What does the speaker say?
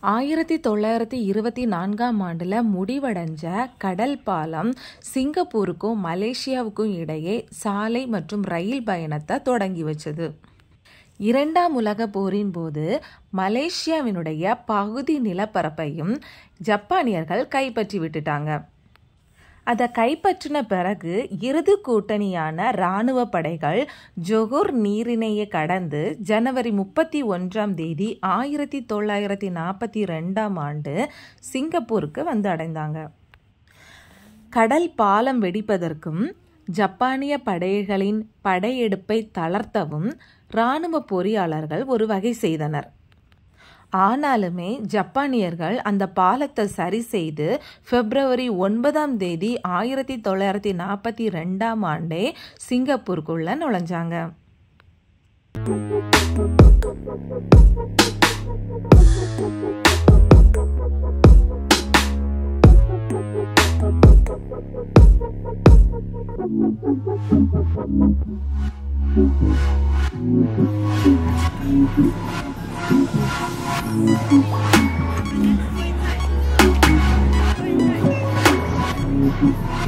ஆயிரத்தி தொள்ளாயிரத்தி இருபத்தி நான்காம் ஆண்டில் முடிவடைஞ்ச கடல் பாலம் சிங்கப்பூருக்கும் மலேசியாவுக்கும் இடையே சாலை மற்றும் ரயில் பயணத்தை தொடங்கி வச்சது இரண்டாம் உலக போரின் போது மலேசியாவினுடைய பகுதி நிலப்பரப்பையும் ஜப்பானியர்கள் கைப்பற்றி விட்டுட்டாங்க அதை கைப்பற்றின பிறகு இறுதி கூட்டணியான இராணுவ படைகள் ஜொகூர் நீரிணையை கடந்து ஜனவரி முப்பத்தி ஒன்றாம் தேதி ஆயிரத்தி தொள்ளாயிரத்தி நாற்பத்தி ரெண்டாம் ஆண்டு சிங்கப்பூருக்கு வந்து அடைந்தாங்க கடல் பாலம் வெடிப்பதற்கும் ஜப்பானிய படைகளின் படையெடுப்பை தளர்த்தவும் இராணுவ பொறியாளர்கள் ஒரு வகை செய்தனர் ஆனாலுமே ஜப்பானியர்கள் அந்த பாலத்தை சரி செய்து பிப்ரவரி ஒன்பதாம் தேதி ஆயிரத்தி தொள்ளாயிரத்தி நாற்பத்தி ரெண்டாம் ஆண்டே சிங்கப்பூருக்குள்ள நுழைஞ்சாங்க Thank you.